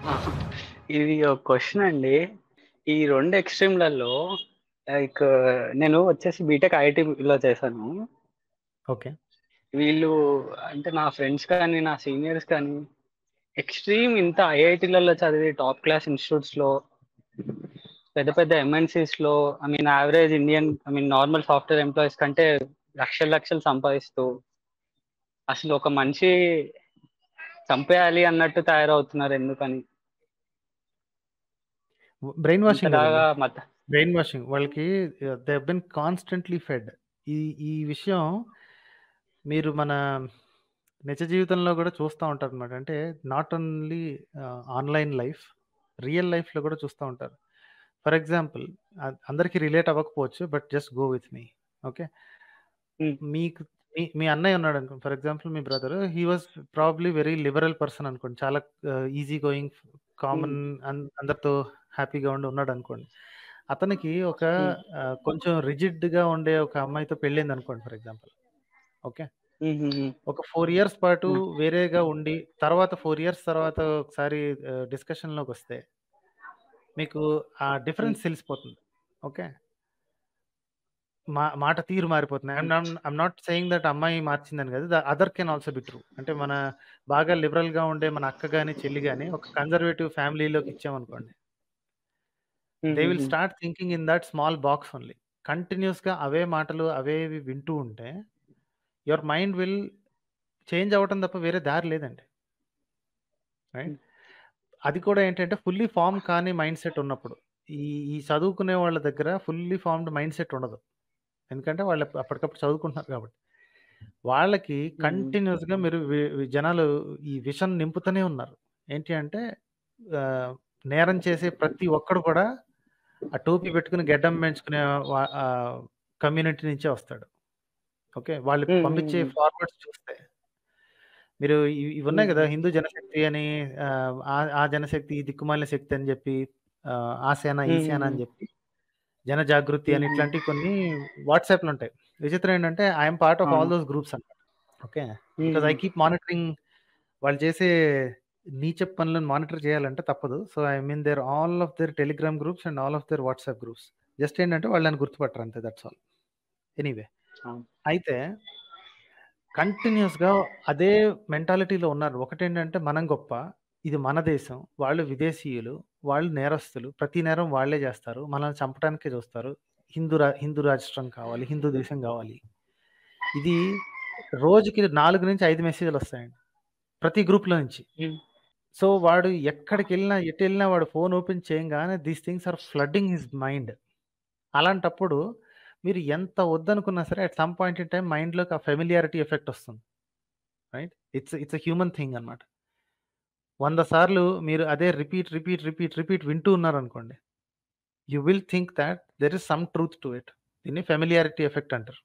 ఇది ఒక క్వశ్చన్ అండి ఈ రెండు ఎక్స్ట్రీమ్లలో లైక్ నేను వచ్చేసి బీటెక్ ఐఐటిలో చేశాను ఓకే వీళ్ళు అంటే నా ఫ్రెండ్స్ కానీ నా సీనియర్స్ కానీ ఎక్స్ట్రీమ్ ఇంత ఐఐటీలలో చదివి టాప్ క్లాస్ ఇన్స్టిట్యూట్స్ లో పెద్ద పెద్ద ఎంఎన్సీస్ లో I mean average Indian I mean normal software employees కంటే లక్షల లక్షలు సంపాదిస్తూ అసలు ఒక మనిషి చంపేయాలి అన్నట్టు తయారవుతున్నారు ఎందుకని బ్రెయిన్ వాషింగ్ ఇంతలాగా మత బ్రెయిన్ వాషింగ్ వాళ్ళకి దే బిన్ కాన్స్టెంట్లీ ఫెడ్ ఈ ఈ విషయం మీరు మన నిజ జీవితంలో కూడా చూస్తూ ఉంటారు అనమాట అంటే not only online life real లైఫ్లో కూడా చూస్తూ ఉంటారు ఫర్ ఎగ్జాంపుల్ అందరికీ రిలేట్ అవ్వకపోవచ్చు but just go with me okay Hmm. మీకు మీ మీ అన్నయ్య ఉన్నాడు అనుకోండి ఫర్ ఎగ్జాంపుల్ మీ brother he was probably very liberal person అనుకోండి చాలా ఈజీ గోయింగ్ కామన్ అందరితో హ్యాపీగా ఉండి ఉన్నాడు అనుకోండి అతనికి ఒక Hmm. ఆ, కొంచెం రిజిడ్ గా ఉండే ఒక అమ్మాయితో పెళ్ళింది అనుకోండి ఫర్ ఎగ్జాంపుల్ ఓకే ఒక ఫోర్ ఇయర్స్ పాటు Hmm. వేరేగా ఉండి తర్వాత ఫోర్ ఇయర్స్ తర్వాత ఒకసారి డిస్కషన్ లోకి వస్తే మీకు ఆ డిఫరెన్స్ తెలిసిపోతుంది ఓకే మా మాట తీరు మారిపోతుంది ఐఎమ్ నాట్ సెయింగ్ దట్ అమ్మాయి మార్చిందని కదా other can also be true అంటే మన బాగా లిబరల్ గా ఉండే మన అక్క గాని చెల్లి గాని ఒక కన్జర్వేటివ్ ఫ్యామిలీలోకి ఇచ్చామనుకోండి they will start thinking in that small box only continuous గా అవే మాటలు అవేవి వింటూ ఉంటే యువర్ మైండ్ విల్ చేంజ్ అవ్వటం తప్ప వేరే దారి లేదండి రైట్ అది కూడా ఏంటంటే ఫుల్లీ ఫామ్ కాని మైండ్ సెట్ ఉన్నప్పుడు ఈ ఈ చదువుకునే వాళ్ళ దగ్గర ఫుల్లీ ఫార్మ్డ్ మైండ్ సెట్ ఉండదు ఎందుకంటే వాళ్ళు అప్పటికప్పుడు చదువుకుంటున్నారు కాబట్టి వాళ్ళకి కంటిన్యూస్ గా మీరు వి- వి- జనాలు ఈ విషన్ నింపుతూనే ఉన్నారు ఏంటి అంటే ఆ, నేరం చేసే ప్రతి ఒక్కడు కూడా ఆ టోపీ పెట్టుకుని గెడ్డం పెంచుకునే కమ్యూనిటీ నుంచే వస్తాడు ఓకే వాళ్ళు Hmm, పంపించే hmm, hmm. ఫార్వర్డ్స్ చూస్తే మీరు ఇవి ఇవి ఉన్నాయి కదా Hmm. హిందూ జనశక్తి అని ఆ, ఆ- ఆ జనశక్తి ఈ దిక్కుమాలిన శక్తి అని చెప్పి ఆ, ఆ సేన ఈ సేన అని చెప్పి జన జాగృతి అని Hmm. ఇట్లాంటి కొన్ని వాట్సాప్లు ఉంటాయి విచిత్రం ఏంటంటే ఐఎమ్ పార్ట్ ఆఫ్ ఆల్ అవును. దోస్ గ్రూప్స్ అన్నమాట okay because I keep monitoring వాళ్ళు చేసే నీచ పనులను మానిటర్ చేయాలంటే తప్పదు so I mean their all of their Telegram groups and all of their WhatsApp groups just ఏంటంటే వాళ్ళని గుర్తుపట్టరు అంతే దట్స్ ఆల్ ఎనీవే అవును. అయితే కంటిన్యూస్గా అదే మెంటాలిటీలో ఉన్నారు ఒకటేంటంటే మనం గొప్ప ఇది మన దేశం వాళ్ళు విదేశీయులు వాళ్ళు నేరస్తులు ప్రతి నేరం వాళ్ళే చేస్తారు మనల్ని చంపడానికే చూస్తారు హిందూ రా హిందూ రాష్ట్రం కావాలి హిందూ దేశం కావాలి ఇది రోజుకి నాలుగు నుంచి ఐదు మెసేజ్లు వస్తాయండి ప్రతి గ్రూప్లో నుంచి Hmm. సో వాడు ఎక్కడికి వెళ్ళినా ఎటు వెళ్ళినా వాడు ఫోన్ ఓపెన్ చేయగానే these things are flooding his mind అలాంటప్పుడు మీరు ఎంత వద్దనుకున్నా సరే at some point in time మైండ్లోకి ఆ ఫెమిలియారిటీ ఎఫెక్ట్ వస్తుంది right it's it's a human thing అనమాట వంద సార్లు మీరు అదే రిపీట్ రిపీట్ రిపీట్ రిపీట్ వింటూ ఉన్నారనుకోండి you will think that there is some truth to it దీన్ని ఫెమిలియారిటీ ఎఫెక్ట్ అంటారు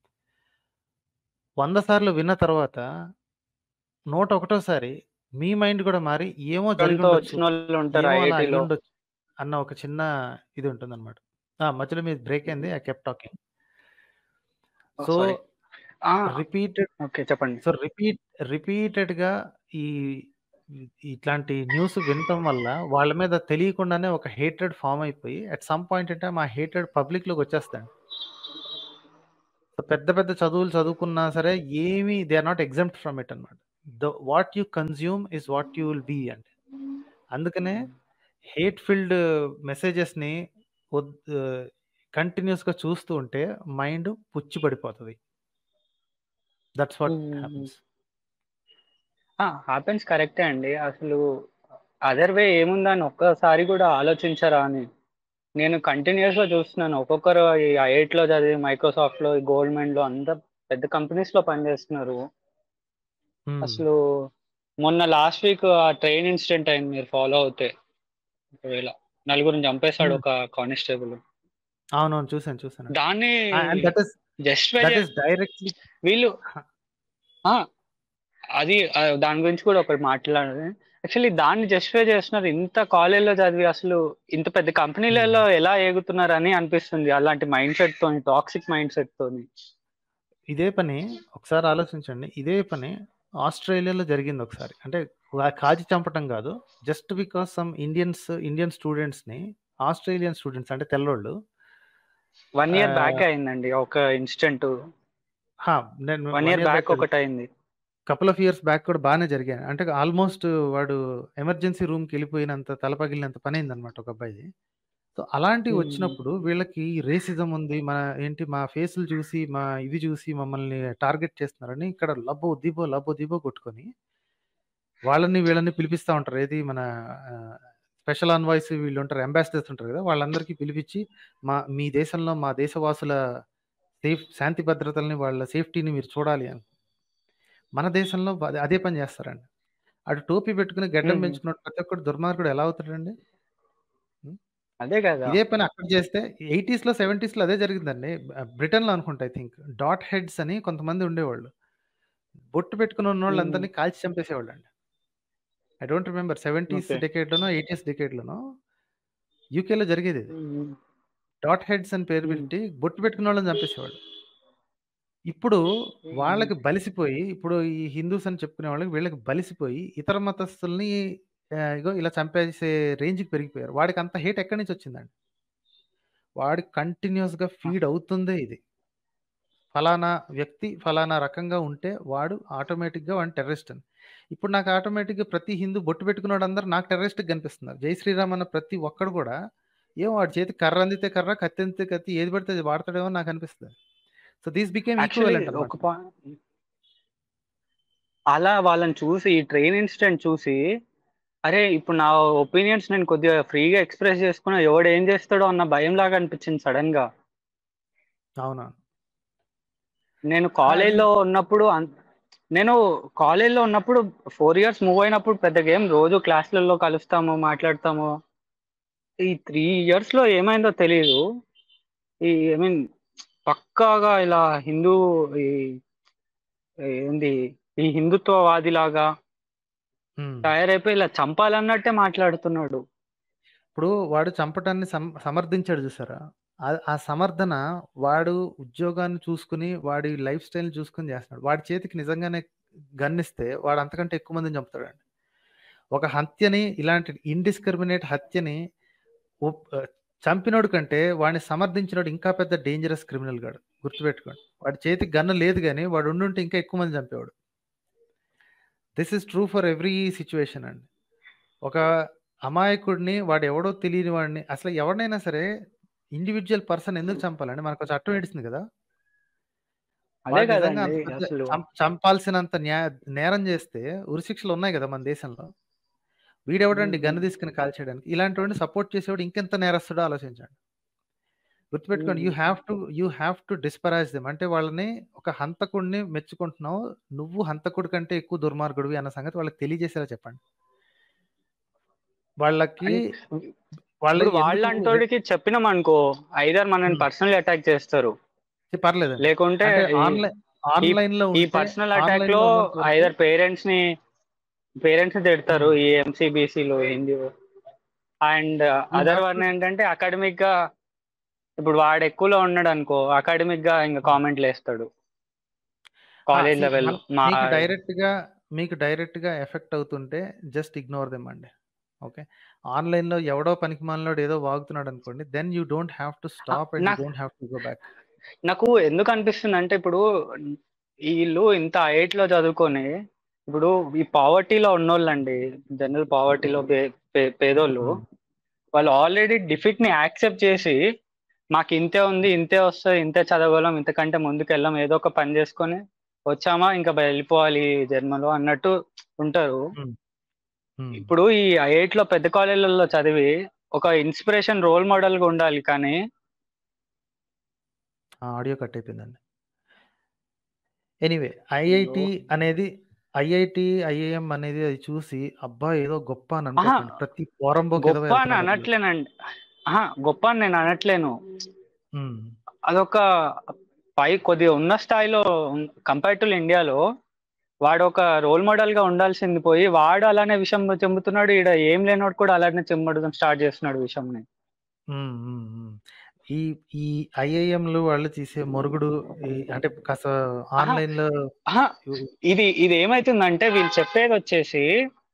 వంద సార్లు విన్న తర్వాత నూట ఒకటోసారి మీ మైండ్ కూడా మారి ఏమో జరిగి ఎంతో ఉండొచ్చు వచ్చిన వాళ్ళు ఉంటారు ఏమో అలా అయి ఐఐటిలో ఉండొచ్చు అన్న ఒక చిన్న ఇది ఉంటుంది అనమాట మధ్యలో మీరు బ్రేక్ అయింది I kept talking so sorry repeated okay చెప్పండి సో రిపీట్ రిపీటెడ్ గా ఈ ఇట్లాంటి న్యూస్ వినటం వల్ల వాళ్ళ మీద తెలియకుండానే ఒక హేటెడ్ ఫామ్ అయిపోయి అట్ సమ్ పాయింట్ అంటే ఆ హేటెడ్ పబ్లిక్ లోకి వచ్చేస్తాడు సో పెద్ద పెద్ద చదువులు చదువుకున్నా సరే ఏమీ they are not exempt from it అనమాట the what you consume is what you will be అంటే అందుకనే హేట్ ఫిల్డ్ మెసేజెస్ని కంటిన్యూస్గా చూస్తూ ఉంటే మైండ్ పుచ్చి పడిపోతుంది దట్స్ వాట్ హ్యాపన్స్ హ్యాపెన్స్ కరెక్టే అండి అసలు అదర్ వే ఏముందని ఒక్కసారి కూడా ఆలోచించరా అని నేను కంటిన్యూస్ గా చూస్తున్నాను ఒక్కొక్కరు ఈ ఐఐట్ లో చదివి మైక్రోసాఫ్ట్ లో గోల్డ్మెంట్ లో అంత పెద్ద కంపెనీస్ లో పనిచేస్తున్నారు అసలు మొన్న లాస్ట్ వీక్ ఆ ట్రైన్ ఇన్సిడెంట్ అయింది మీరు ఫాలో అవుతే ఒకవేళ నలుగురిని చంపేశాడు ఒక కానిస్టేబుల్ అవునవును చూసాను చూసాను దాన్ని that is just that is directly వీళ్ళు ఆ, అది ఆ, దాని గురించి కూడా ఒకటి మాట్లాడాలి యాక్చువల్లీ దాన్ని జస్టిఫై చేస్తున్నారు ఇంత కాలేజ్ లో చదివి అసలు ఇంత పెద్ద కంపెనీలలో ఎలా ఏగుతున్నారు అని అనిపిస్తుంది అలాంటి మైండ్ సెట్ తోని టాక్సిక్ మైండ్ సెట్ తోని ఇదే పని ఒకసారి ఆలోచించండి ఇదే పని ఆస్ట్రేలియాలో జరిగింది ఒకసారి అంటే వా కాల్చి చంపటం గాదు. Just because some Indians Indian స్టూడెంట్స్‌ని ఆస్ట్రేలియన్ స్టూడెంట్స్ అంటే తెల్లోళ్ళు 1 ఇయర్ బ్యాక్ ఆహ్ అయిందండి ఒక ఇన్సిడెంట్. హా! నేను 1 1 ఇయర్ ఇయర్ బ్యాక్ బ్యాక్ కాదు. ఒకటయింది. కపుల్ ఆఫ్ ఇయర్స్ బ్యాక్ కూడా బానే జరిగాయి. అంటే ఆల్‌మోస్ట్ వాడు ఎమర్జెన్సీ రూమ్‌కెళ్ళిపోయినంత తల పగిలినంత పనయిందనమాట ఒక అబ్బాయిది. సో, అలాంటివి హ్మ్. వచ్చినప్పుడు వీళ్ళకి రేసిజం ఉంది. మన ఏంటి మా ఫేసులు చూసి, మా ఇవి చూసి మమ్మల్ని టార్గెట్ చేస్తున్నారని ఇక్కడ లబ్బో దిబో, లబ్బో దిబో కొట్టుకొని వాళ్ళని వీళ్ళని పిలిపిస్తా ఉంటారు. ఏది మన ఆహ్, స్పెషల్ అన్వాయిస్ వీళ్ళుంటారు. అంబాసిడర్స్ ఉంటారు గదా! వాళ్ళందరికీ పిలిపిచ్చి మా మీ దేశంలో మా దేశవాసుల సేఫ్ శాంతి భద్రతలని వాళ్ళ సేఫ్టీని మీరు చూడాలి అని. మన దేశంలో అదే అదే పని చేస్తారండి. ఆడు టోపీ పెట్టుకొని గడ్డం హుహు. పెంచుకున్నోడు ప్రతి ఒక్కడు దుర్మార్గుడు ఎలా అవుతాడండి? హ్మ్. అదే గదా! ఇదే పని అక్కడ చేస్తే 80స్‌లో, 70స్‌లో అదే జరిగిందండి. ఆహ్, బ్రిటన్‌లో అనుకుంటా ఐ థింక్. డాట్ హెడ్స్ అని కొంతమంది ఉండేవాళ్ళు. బొట్టు పెట్టుకొని హ్మ్. ఉన్నోళ్ళందరిని కాల్చి చంపేసేవాళ్ళండి. ఐ డోంట్ రిమెంబర్ 70స్ ఓకే. డెకేడ్‌లోనో, 80స్ డెకేడ్‌లోనో యూకేలో జరిగేదిది. హ్మ్. డాట్ హెడ్స్ అని పేరు హ్మ్. పెట్టి బొట్టు పెట్టుకున్నోళ్ళని చంపేసేవాళ్ళు. ఇప్పుడు హ్మ్. వాళ్ళకి బలిసిపోయి ఇప్పుడు ఈ హిందూస్ అని చెప్పుకునే వాళ్ళకి వీళ్ళకి బలిసిపోయి ఇతర మతస్థుల్ని ఆహ్, ఇగో ఇలా చంపేసే రేంజ్‌కి పెరిగిపోయారు. వాడికి అంత హేట్ ఎక్కడి నుంచి వచ్చిందండి? వాడికి కంటిన్యూయస్‌గా ఆ! ఫీడ్ అవుతుందే ఇది. ఫలానా వ్యక్తి ఫలానా రకంగా ఉంటే వాడు ఆటోమేటిక్‌గా వాడిని టెర్రరిస్ట్ అని. ఇప్పుడు నాకు ఆటోమేటిక్‌గా ప్రతి హిందూ బొట్టు పెట్టుకున్నోడందరూ నాకు టెర్రరిస్ట్‌గా కనిపిస్తున్నారు. జై శ్రీరామ్ అన్న ప్రతి ఒక్కడు కూడా ఏమో వాడి చేతికి కర్ర అందితే కర్ర, కత్తి అందితే కత్తి ఏది పడితే అది వాడతాడేమో అని నాకు అనిపిస్తది. So this became actually equivalent అనమాట. ఒక పా అలా వాళ్ళని చూసి ఈ ట్రైన్ ఇన్సిడెంట్ చూసి, అరే! ఇప్పుడు నా ఒపీనియన్స్ నేను కొద్దిగా ఫ్రీగా ఎక్స్‌ప్రెస్ చేసుకున్న ఎవడు ఏం చేస్తాడో అన్న భయంలాగా అనిపించింది సడెన్‌గా. అవునా? నేను ఆ! అది కాలేజ్‌లో ఉన్నప్పుడు అన్ నేను కాలేజ్‌లో ఉన్నప్పుడు 4 ఇయర్స్ మూవ్ అయినప్పుడు పెద్దగా ఏం రోజు క్లాస్‌లలో కలుస్తాము, మాట్లాడతాము. ఈ 3 ఇయర్స్‌లో ఏమైందో తెలీదు. ఈ ఐ మీన్ పక్కాగా ఇలా హిందూ ఈ ఏంది ఈ హిందుత్వవాదిలాగా హ్మ్. తయారైపోయి ఇలా చంపాలన్నట్టే మాట్లాడుతున్నాడు. ఇప్పుడు వాడు చంపటాన్ని సమ సమర్థించాడు చూసారా? ఆ ఆ సమర్థన వాడు ఉద్యోగాన్ని చూసుకొని, వాడి లైఫ్ స్టైల్‌ని చూసుకొని చేస్తున్నాడు. వాడి చేతికి నిజంగానే గన్ ఇస్తే వాడు అంతకంటే ఎక్కువ మందిని చంపుతాడండి. ఒక హత్యని ఇలాంటి ఇండిస్క్రిమినేట్ హత్యని ఒప్ ఆహ్, చంపినోడి కంటే వాడిని సమర్థించినోడు ఇంకా పెద్ద డేంజరస్ క్రిమినల్ గాడు. గుర్తుపెట్టుకోండి. వాడి చేతికి గన్ లేదు గాని వాడు ఉండుంటే ఇంకా ఎక్కువ మంది చంపేవాడు. This is true for every situation అండి. ఒక అమాయకుడిని వాడెవడో తెలియని వాడిని అసలు ఎవరినైనా సరే ఇండివిడ్యువల్ పర్సన్ ఎందుకు చంపాలండి? మనకో చట్టం ఏడిసింది గదా! అదే వాడు నిజంగా కదండీ అంత పెద్ద అసలు. చం చంపాల్సినంత న్యా నేరం చేస్తే ఉరిశిక్షలు ఉన్నాయి గదా! మన దేశంలో. వీడెవడండి హ్మ్. గన్ తీసుకొని కాల్చేయడానికి? ఇలాంటోడిని సపోర్ట్ చేసేవాడు ఇంకెంత నేరస్తుడో ఆలోచించండి. గుర్తుపెట్టుకోండి. You hmm. Have to you have to disparage them. అంటే వాళ్ళని ఒక హంతకుడిని మెచ్చుకుంటున్నావు. నువ్వు హంతకుడి కంటే ఎక్కువ దుర్మార్గుడివి అన్న సంగతి వాళ్ళకి తెలియజేసేలా చెప్పండి. వాళ్ళకి అన్ వాళ్ళ ఇప్పుడు ఎందుకు రె వాళ్ళంటోడికి చెప్పినామనుకో ఐదర్ మనల్ని హ్మ్. పర్సనల్లీ అటాక్ చేస్తారు. పర్లేదండి. లేకుంటే అంటే ఈ ఆన్‌లైన్ ఈ ఆన్‌లైన్‌లో ఈ ఉంటే పర్సనల్ అటాక్‌లో ఆన్‌లైన్‌లో ఉన్నంత వరకు ఐదర్ పేరెంట్స్‌ని పేరెంట్స్‌ని తిడతారు. హ్మ్. ఈ ఎంసీబీసీలో ఏంది and you other have one two ఏంటంటే అకాడమిక్‌గా ఇప్పుడు వాడు ఎక్కువలో ఉన్నాడనుకో అకాడమిక్‌గా ఇంక హ్మ్. కామెంట్‌లేస్తాడు. ఆ! కాలేజ్ సీ లెవెల్‌లో. మన్ మా మీకు డైరెక్ట్‌గా మీకు డైరెక్ట్‌గా ఎఫెక్ట్ అవుతుంటే జస్ట్ ఇగ్నోర్ దెమ్ అండి. ఓకే. ఆన్‌లైన్‌లో ఎవడో పనికిమాలినోడు ఏదో వాగుతున్నాడనుకోండి. Then you don't have to ah! Stop and you నాకు don't have to go back. నాకు ఎందుకు అనిపిస్తుందంటే ఇప్పుడు ఈళ్ళు ఇంత ఐఐటీలో చదువుకొని ఇప్పుడు ఈ పావర్టీలో ఉన్నోళ్ళండి. జనరల్ పావర్టీలో పే పే పేదోళ్ళు హ్మ్. వాళ్ళు ఆల్రెడీ డిఫీట్‌ని యాక్సెప్ట్ చేసి మాకు ఇంతే ఉంది, ఇంతే వస్తది, ఇంతే చదవగలం, ఇంతకంటే ముందుకెళ్ళం. ఏదో ఒక పని చేసుకొని వచ్చామా ఇంకా వెళ్ళిపోవాలి ఈ జన్మలో అన్నట్టు ఉంటారు. హ్మ్. హ్మ్. ఇప్పుడు ఈ ఐఐటీలో పెద్ద కాలేజీలలో చదివి ఒక ఇన్స్పిరేషన్ రోల్ మోడల్‌గా ఉండాలి కానీ ఆ! ఆడియో కట్ అయిపోయిందండి. ఎనీవే అయ్యో! ఐఐటీ అనేది ఐఐటీ, ఐఐఎం అనేది అది చూసి అబ్బా! ఏదో గొప్ప అని అహా! అనుకోకండి. ప్రతి పోరంబోకు ఎదవ గొప్ప అని వెళ్తున్నాడు అందులో. అనట్లేనండి. అహా! గొప్ప అని నేను అనట్లేను. హ్మ్. అదొక పై కొద్దిగా ఉన్న స్థాయిలో కంపేర్ టు ఇండియాలో వాడొక రోల్ మోడల్‌గా ఉండాల్సింది పోయి, వాడు అలానే విషం చిమ్ముతున్నాడు. ఈడ ఏం లేనోడు కూడా అలానే చిమ్మడం స్టార్ట్ చేస్తున్నాడు విషంని. హ్మ్. హ్మ్. హ్మ్. ఈ ఈ ఐఐఎంలు వాళ్ళు తీసే మొరుగుడు ఈ అంటే కాస్త అహా! ఆన్‌లైన్‌లో అహా! యు ఇది ఇది ఏమైతుందంటే వీళ్ళు చెప్పేదొచ్చేసి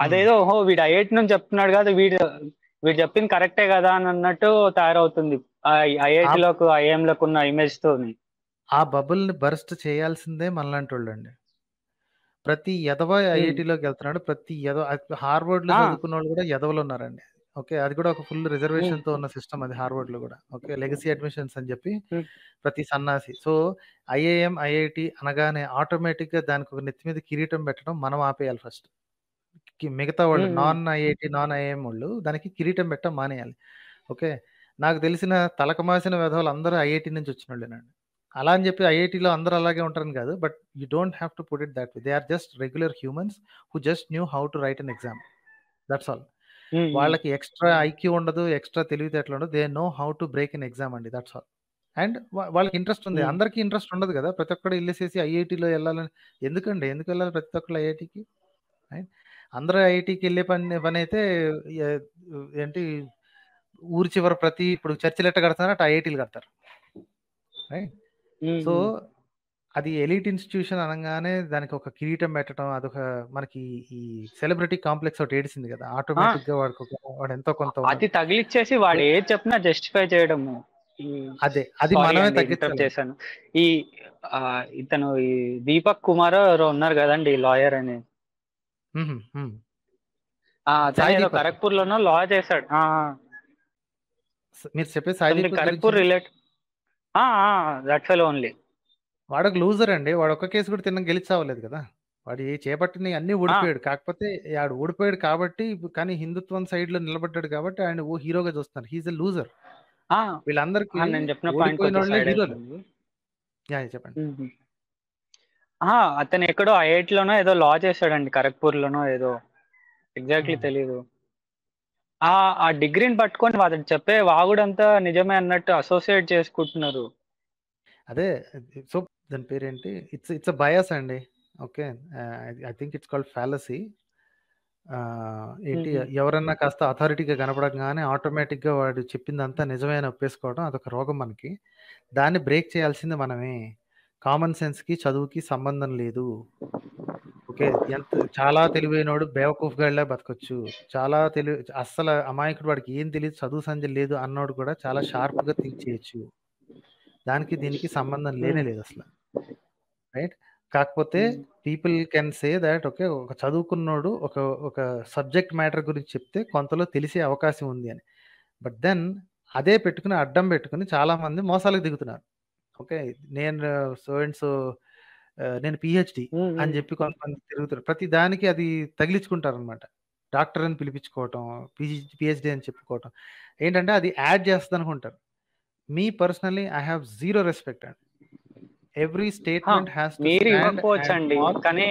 అదేదో ఓహో వీడు ఐఐటి నుంచి చెప్తున్నాడు కదా వీడు వీడు చెప్పింది కరెక్టే కదా అని అన్నట్టు తయారవుతుంది ఐఐటి లకు ఐఎం లకు ఉన్న ఇమేజ్ తోని ఆ బబుల్ని బర్స్ట్ చేయాల్సిందే మనలాంటి వాళ్ళండి ప్రతి ఎదవ ఐఐటిలోకి వెళ్తున్నాడు ప్రతి ఎదవ హార్వర్డ్ లో ఆ. చదువుకున్న వాళ్ళు కూడా ఎదవలు ఉన్నారండి ఓకే అది కూడా ఒక ఫుల్ రిజర్వేషన్ తో ఉన్న సిస్టమ్ అది హార్వర్డ్ లో కూడా ఓకే లెగసీ అడ్మిషన్స్ అని చెప్పి Hmm. ప్రతి సన్నాసి సో ఐఐఎం ఐఐటి అనగానే ఆటోమేటిక్ గా దానికి ఒక నెత్తి మీద కిరీటం పెట్టడం మనం ఆపేయాలి ఫస్ట్ మిగతా వాళ్ళు Hmm. Non IIT non IM వాళ్ళు దానికి కిరీటం పెట్టడం మానేయాలి ఓకే నాకు తెలిసిన తలకమాసిన విధవులు అందరూ ఐఐటి నుంచి వచ్చిన వాళ్ళేనండి అలా అని చెప్పి ఐఐటిలో అందరూ అలాగే ఉంటారని కాదు but you don't have to put it that they are just regular humans who just knew how to write an exam that's all um, వాళ్ళకి ఎక్స్ట్రా ఐక్యూ ఉండదు ఎక్స్ట్రా తెలివితేటలు ఉండదు they know how to break in exam అండి that's all and వాళ్ళకి interest ఉంది Hmm. అందరికీ interest ఉండదు కదా ప్రతి ఒక్కరు వెళ్ళేసేసి ఐఐటిలో వెళ్ళాలని ఎందుకండి ఎందుకు వెళ్ళాలి ప్రతి ఒక్కరు ఐఐటికి అందరూ ఐఐటికి వెళ్ళే పని పని అయితే ఏ- ఏంటి ఊరి చివర ప్రతి ఇప్పుడు చర్చిలు ఎట్ట కడతారో అటు ఐఐటీలు కడతారు రైట్ ఉమ్, సో ఉమ్. అది ఎలీట్ ఇన్స్టిట్యూషన్ అనగానే దానికి ఒక కిరీటం పెట్టడం అదొక మనకి ఈ సెలబ్రిటీ కాంప్లెక్స్ ఒకటి ఏడిసింది కదా ఆటోమేటిక్ గా వాడికి ఒక- వాడు ఎంతో కొంత ఉన్న- అది తగిలిచ్చేసి వాడు ఏది చెప్పినా జస్టిఫై చేయడము ఈ అదే అది Sorry మనమే అండి, interrupt తగ్గించాలి చేశాను ఈ ఆ, ఇతను ఈ దీపక్ కుమార్ ఎవరో ఉన్నారు కదండి లాయర్ అని మ్మ్, మ్మ్. ఆ, అతను సాయి ఏదో దీపక్. ఖరగ్పూర్ లోనో లా చేశాడు స- మీరు చెప్పే సాయి దీపక్ ఖరగ్పూర్ గురించి రిలేట్ దట్ ఫెల్ ఓన్లీ వాడొక లూజర్ అండి వాడు ఒక్క కేసు కూడా తిన్న గెలిచావలేదు కదా వాడు ఏ చేపట్టిన అన్ని ఓడిపోయాడు కాకపోతే ఆడు ఓడిపోయాడు కాబట్టి కానీ హిందుత్వం సైడ్ లో నిలబడ్డాడు కాబట్టి ఆయన ఓ హీరోగా చూస్తున్నారు హీజ్ ఎ లూజర్ వీళ్ళందరికీ నేను చెప్పిన పాయింట్ ఓడిపోయిన వాళ్ళే హీరోలు యా, చెప్పండి అతను ఎక్కడో ఐఐటి లోనో ఏదో లా చేశాడండి ఖరగ్పూర్ లోనో ఏదో ఎగ్జాక్ట్లీ Hmm. తెలీదు ఆ ఆ డిగ్రీని పట్టుకొని వాడు చెప్పే వాగుడంతా నిజమే అన్నట్టు అసోసియేట్ చేసుకుంటున్నారు అదే సో దాని పేరేంటి ఇట్స్ ఇట్స్ అ బయాస్ అండి okay I think it's called fallacy ఏంటి Mhm. ఎవరన్నా కాస్త అథారిటీగా కనపడగానే ఆటోమేటిక్గా వాడు చెప్పిందంతా నిజమే అని ఒప్పేసుకోవడం అదొక రోగం మనకి దాన్ని బ్రేక్ చేయాల్సింది మనమే కామన్ సెన్స్కి చదువుకి సంబంధం లేదు ఓకే ఎంత చాలా తెలివైనోడు బేవకూఫ్ గడ్లా బతకొచ్చు చాలా తెలివి అస్సలు అమాయకుడు వాడికి ఏం తెలియదు చదువు సంజ లేదు అన్నోడు కూడా చాలా షార్ప్గా థింక్ చేయొచ్చు దానికి దీనికి సంబంధం లేనే లేదు అసలు రైట్ కాకపోతే people can say that okay ఒక చదువుకున్నోడు ఒక ఒక సబ్జెక్ట్ మ్యాటర్ గురించి చెప్తే కొంతలో తెలిసే అవకాశం ఉంది అని బట్ దెన్ అదే పెట్టుకుని అడ్డం పెట్టుకుని చాలా మంది మోసాలకు దిగుతున్నారు ఓకే నేను సో అండ్ సో నేను పిహెచ్డి అని చెప్పి కొంతమంది తిరుగుతారు ప్రతి దానికి అది తగిలించుకుంటారు అనమాట డాక్టర్ అని పిలిపించుకోవటం పిహెచ్ పిహెచ్డి అని చెప్పుకోవటం ఏంటంటే అది యాడ్ చేస్తుంది అనుకుంటారు me personally I have zero respect అండి ఎవ్రీ స్టేట్మెంట్ హ్యాస్ మీరు ఇవ్వకపోవచ్చు అండి కానీ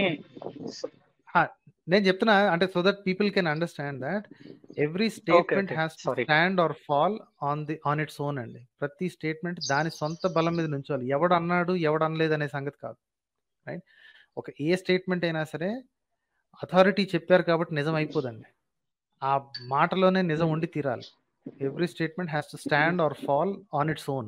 నేను చెప్తున్నా అంటే so that people can understand that every statement okay. Has to Sorry. Stand or fall on the on its own అండి ప్రతి స్టేట్మెంట్ దాని సొంత బలం మీద నుంచోవాలి ఎవడు అన్నాడు ఎవడు అనలేదు అనే సంగతి కాదు రైట్ ఒక ఏ స్టేట్మెంట్ అయినా సరే అథారిటీ చెప్పారు కాబట్టి నిజం అయిపోదండి ఆ మాటలోనే నిజం ఉండి తీరాలి every statement has to stand or fall on its own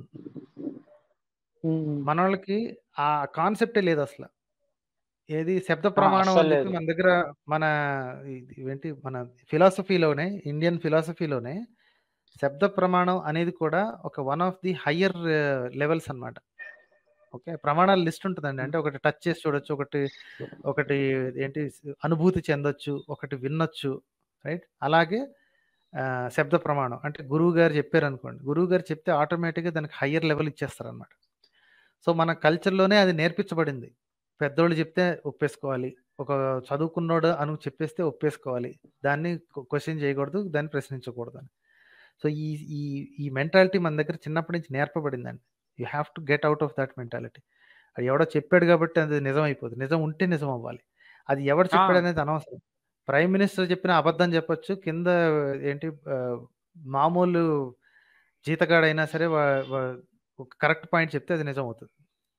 మన వాళ్ళకి ఆ కాన్సెప్టే లేదు అసలు ఏది శబ్ద ప్రమాణం అస్సలు అని చెప్పి లేదు. మన దగ్గర మన ఇది ఏంటి మన ఫిలాసఫీలోనే ఇండియన్ ఫిలాసఫీలోనే శబ్ద ప్రమాణం అనేది కూడా ఒక one of the higher levels అన్నమాట ఓకే ప్రమాణాల లిస్ట్ ఉంటుందండి అంటే ఒకటి టచ్ చేసి చూడొచ్చు ఒకటి ఒకటి ఏంటి అనుభూతి చెందొచ్చు ఒకటి వినొచ్చు రైట్ అలాగే ఆ, శబ్ద ప్రమాణం అంటే గురువు గారు చెప్పారు అనుకోండి గురువు గారు చెప్తే ఆటోమేటిక్గా దానికి హయ్యర్ లెవెల్ ఇచ్చేస్తారు అనమాట సో మన కల్చర్లోనే అది నేర్పించబడింది పెద్దోళ్ళు చెప్తే ఒప్పేసుకోవాలి ఒక చదువుకున్నోడు అను చెప్పేస్తే ఒప్పేసుకోవాలి దాన్ని క్వశ్చన్ చేయకూడదు దాన్ని ప్రశ్నించకూడదు అని సో ఈ ఈ ఈ మెంటాలిటీ మన దగ్గర చిన్నప్పటి నుంచి నేర్పబడిందండి you have to get out of that mentality అది ఎవడో చెప్పాడు కాబట్టి అది నిజం అయిపోతుంది నిజం ఉంటే నిజం అవ్వాలి అది ఎవడు చెప్పాడు అనేది అనవసరం ప్రైమ్ మినిస్టర్ చెప్పిన అబద్ధం చెప్పొచ్చు కింద ఏంటి ఆ, మామూలు జీతగాడైనా సరే వా- వా- ఒక కరెక్ట్ పాయింట్ చెప్తే అది నిజం అవుతుంది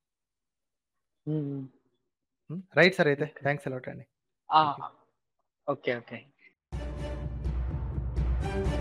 రైట్ సార్ అయితే థ్యాంక్స్ అలాట్ అండి ఓకే ఓకే